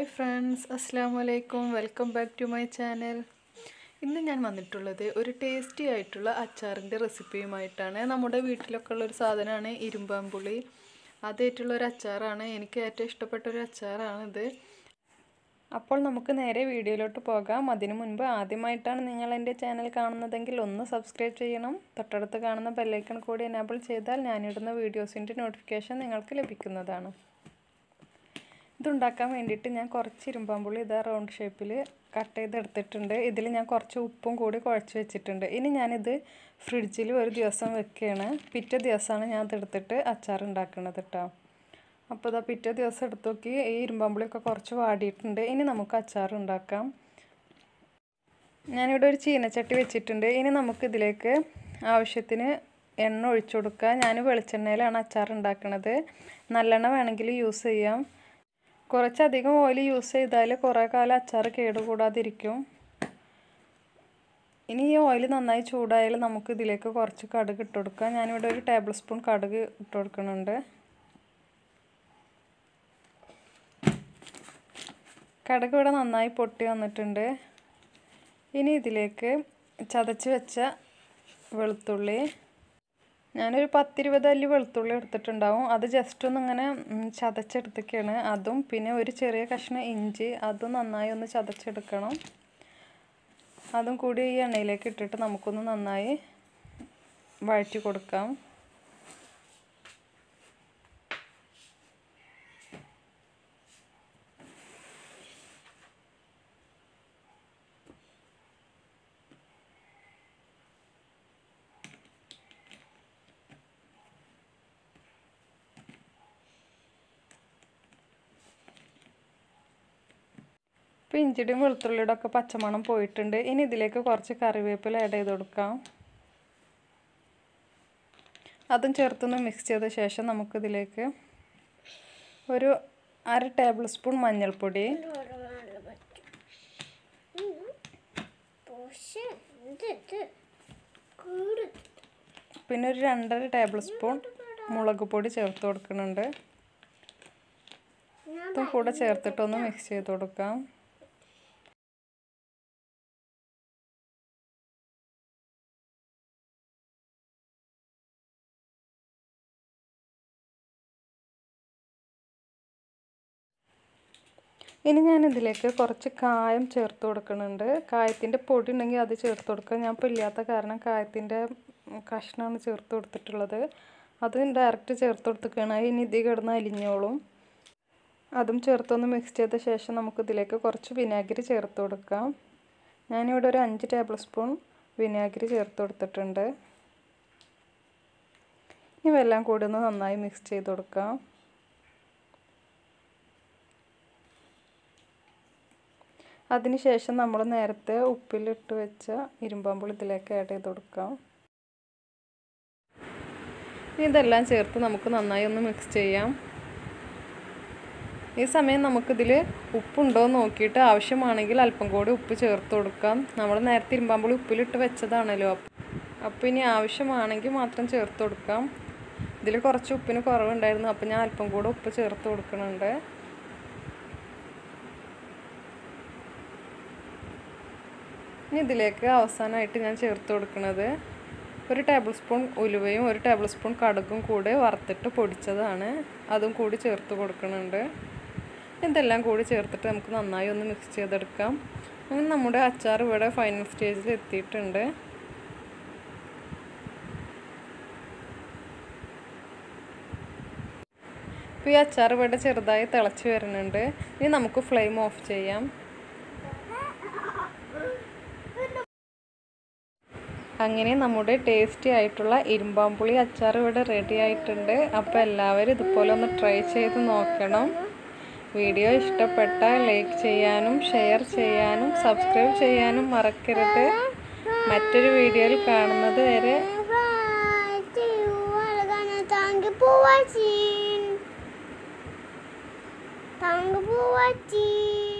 Hi friends അസ്സാം വലൈക്കും welcome back to my channel ഇന്ന് ഞാൻ വന്നിട്ടുള്ളത് ഒരു ടേസ്റ്റി ആയിട്ടുള്ള അച്ചാറിൻ്റെ റെസിപ്പിയുമായിട്ടാണ് നമ്മുടെ വീട്ടിലൊക്കെ ഉള്ള ഒരു സാധനമാണ് ഇരുമ്പാമ്പുളി അതായിട്ടുള്ള ഒരു അച്ചാറാണ് എനിക്ക് ഏറ്റവും ഇഷ്ടപ്പെട്ട ഒരു അച്ചാറാണിത് അപ്പോൾ നമുക്ക് നേരെ വീഡിയോയിലോട്ട് പോകാം അതിനു മുൻപ് ആദ്യമായിട്ടാണ് നിങ്ങൾ എൻ്റെ ചാനൽ കാണുന്നതെങ്കിൽ ഒന്ന് സബ്സ്ക്രൈബ് ചെയ്യണം തൊട്ടടുത്ത് കാണുന്ന ബെല്ലൈക്കൺ കൂടി എനാബിൾ ചെയ്താൽ ഞാനിടുന്ന വീഡിയോസിൻ്റെ നോട്ടിഫിക്കേഷൻ നിങ്ങൾക്ക് ലഭിക്കുന്നതാണ് ഇതുണ്ടാക്കാൻ വേണ്ടിയിട്ട് ഞാൻ കുറച്ച് ഇരുമ്പാമ്പുള്ളി ഇതാ റൗണ്ട് ഷേപ്പിൽ കട്ട് ചെയ്തെടുത്തിട്ടുണ്ട് ഇതിൽ ഞാൻ കുറച്ച് ഉപ്പും കൂടി കുഴച്ച് വെച്ചിട്ടുണ്ട് ഇനി ഞാനിത് ഫ്രിഡ്ജിൽ ഒരു ദിവസം വെക്കുകയാണ് പിറ്റേ ദിവസമാണ് ഞാൻ അതെടുത്തിട്ട് അച്ചാർ ഉണ്ടാക്കുന്നത് കേട്ടോ അപ്പോൾ ഇതാ പിറ്റേ ദിവസം എടുത്ത് നോക്കി ഈ ഇരുമ്പാമ്പുളിയൊക്കെ കുറച്ച് വാടിയിട്ടുണ്ട് ഇനി നമുക്ക് അച്ചാർ ഉണ്ടാക്കാം ഞാനിവിടെ ഒരു ചീനച്ചട്ടി വെച്ചിട്ടുണ്ട് ഇനി നമുക്കിതിലേക്ക് ആവശ്യത്തിന് എണ്ണ ഒഴിച്ചു കൊടുക്കുക ഞാൻ വെളിച്ചെണ്ണയിലാണ് അച്ചാർ ഉണ്ടാക്കുന്നത് നല്ലെണ്ണ വേണമെങ്കിൽ യൂസ് ചെയ്യാം കുറച്ചധികം ഓയിൽ യൂസ് ചെയ്താൽ കുറേ കാലം അച്ചാർ കേടുകൂടാതിരിക്കും ഇനി ഈ ഓയിൽ നന്നായി ചൂടായാൽ നമുക്ക് ഇതിലേക്ക് കുറച്ച് കടുക് ഇട്ട് കൊടുക്കാം ഞാനിവിടെ ഒരു ടേബിൾ സ്പൂൺ കടുക് ഇട്ട് കൊടുക്കുന്നുണ്ട് കടുക് ഇവിടെ നന്നായി പൊട്ടി വന്നിട്ടുണ്ട് ഇനി ഇതിലേക്ക് ചതച്ച് വെച്ച വെളുത്തുള്ളി ഞാനൊരു പത്തിരുപത് അല്ലി വെളുത്തുള്ളി എടുത്തിട്ടുണ്ടാവും അത് ജസ്റ്റ് ഒന്ന് ഇങ്ങനെ ചതച്ചെടുത്തൊക്കെയാണ് അതും പിന്നെ ഒരു ചെറിയ കഷ്ണം ഇഞ്ചി അതും നന്നായി ഒന്ന് ചതച്ചെടുക്കണം അതും കൂടി ഈ എണ്ണയിലേക്ക് ഇട്ടിട്ട് നമുക്കൊന്ന് നന്നായി വഴറ്റി കൊടുക്കാം ഇപ്പോൾ ഇഞ്ചിയുടെയും വെളുത്തുള്ളിയുടെ ഒക്കെ പച്ചമണം പോയിട്ടുണ്ട് ഇനി ഇതിലേക്ക് കുറച്ച് കറിവേപ്പില ആഡ് ചെയ്ത് കൊടുക്കാം അതും ചേർത്തൊന്ന് മിക്സ് ചെയ്ത ശേഷം നമുക്കിതിലേക്ക് ഒരു അര ടേബിൾ സ്പൂൺ മഞ്ഞൾപ്പൊടി പിന്നെ ഒരു രണ്ടര ടേബിൾ സ്പൂൺ മുളക് പൊടി ചേർത്ത് കൊടുക്കുന്നുണ്ട് ഇതും കൂടെ ചേർത്തിട്ടൊന്ന് മിക്സ് ചെയ്ത് കൊടുക്കാം ഇനി ഞാൻ ഇതിലേക്ക് കുറച്ച് കായം ചേർത്ത് കൊടുക്കുന്നുണ്ട് കായത്തിൻ്റെ പൊടി ഉണ്ടെങ്കിൽ അത് ചേർത്ത് കൊടുക്കുക ഞാൻ ഇപ്പോൾ ഇല്ലാത്ത കാരണം കായത്തിൻ്റെ കഷ്ണമാണ് ചേർത്ത് കൊടുത്തിട്ടുള്ളത് അത് ഡയറക്റ്റ് ചേർത്ത് കൊടുത്തിരിക്കുകയാണ് ഇനി ഇതിൽ കിടന്ന് അലിഞ്ഞോളും അതും ചേർത്തൊന്ന് മിക്സ് ചെയ്ത ശേഷം നമുക്കിതിലേക്ക് കുറച്ച് വിനാഗിരി ചേർത്ത് കൊടുക്കാം ഞാനിവിടെ ഒരു അഞ്ച് ടേബിൾ സ്പൂൺ വിനാഗിരി ചേർത്ത് കൊടുത്തിട്ടുണ്ട് ഇനി വെള്ളം കൂടി ഒന്ന് നന്നായി മിക്സ് ചെയ്ത് കൊടുക്കാം അതിനുശേഷം നമ്മൾ നേരത്തെ ഉപ്പിലിട്ട് വെച്ച ഇരുമ്പാമ്പുളി ഇതിലേക്ക് ആഡ് ചെയ്ത് കൊടുക്കാം ഇതെല്ലാം ചേർത്ത് നമുക്ക് നന്നായി ഒന്ന് മിക്സ് ചെയ്യാം ഈ സമയം നമുക്കിതിൽ ഉപ്പുണ്ടോ എന്ന് നോക്കിയിട്ട് ആവശ്യമാണെങ്കിൽ അല്പം കൂടി ഉപ്പ് ചേർത്ത് കൊടുക്കാം നമ്മൾ നേരത്തെ ഇരുമ്പാമ്പുളി ഉപ്പിലിട്ട് വെച്ചതാണല്ലോ അപ്പോൾ ഇനി ആവശ്യമാണെങ്കിൽ മാത്രം ചേർത്ത് കൊടുക്കാം ഇതിൽ കുറച്ച് ഉപ്പിന് കുറവുണ്ടായിരുന്നു അപ്പോൾ ഞാൻ അല്പം കൂടെ ഉപ്പ് ചേർത്ത് കൊടുക്കുന്നുണ്ട് ഇനി ഇതിലേക്ക് അവസാനമായിട്ട് ഞാൻ ചേർത്ത് കൊടുക്കുന്നത് ഒരു ടേബിൾ സ്പൂൺ ഉലുവയും ഒരു ടേബിൾ സ്പൂൺ കടുകും കൂടെ വറുത്തിട്ട് പൊടിച്ചതാണ് അതും കൂടി ചേർത്ത് കൊടുക്കുന്നുണ്ട് ഇതെല്ലാം കൂടി ചേർത്തിട്ട് നമുക്ക് നന്നായി ഒന്ന് മിക്സ് ചെയ്തെടുക്കാം അങ്ങനെ നമ്മുടെ അച്ചാർ ഇവിടെ ഫൈനൽ സ്റ്റേജിൽ എത്തിയിട്ടുണ്ട് ഇപ്പോൾ ഈ അച്ചാർ ഇവിടെ ചെറുതായി തിളച്ച് വരുന്നുണ്ട് ഇനി നമുക്ക് ഫ്ലെയിം ഓഫ് ചെയ്യാം അങ്ങനെ നമ്മുടെ ടേസ്റ്റി ആയിട്ടുള്ള ഇരുമ്പാമ്പുളി അച്ചാർ ഇവിടെ റെഡി ആയിട്ടുണ്ട് അപ്പോൾ എല്ലാവരും ഇതുപോലെ ഒന്ന് ട്രൈ ചെയ്ത് നോക്കണം വീഡിയോ ഇഷ്ടപ്പെട്ടാൽ ലൈക്ക് ചെയ്യാനും ഷെയർ ചെയ്യാനും സബ്സ്ക്രൈബ് ചെയ്യാനും മറക്കരുത് മറ്റൊരു വീഡിയോയിൽ കാണുന്നത് വരെ Thank you for watching.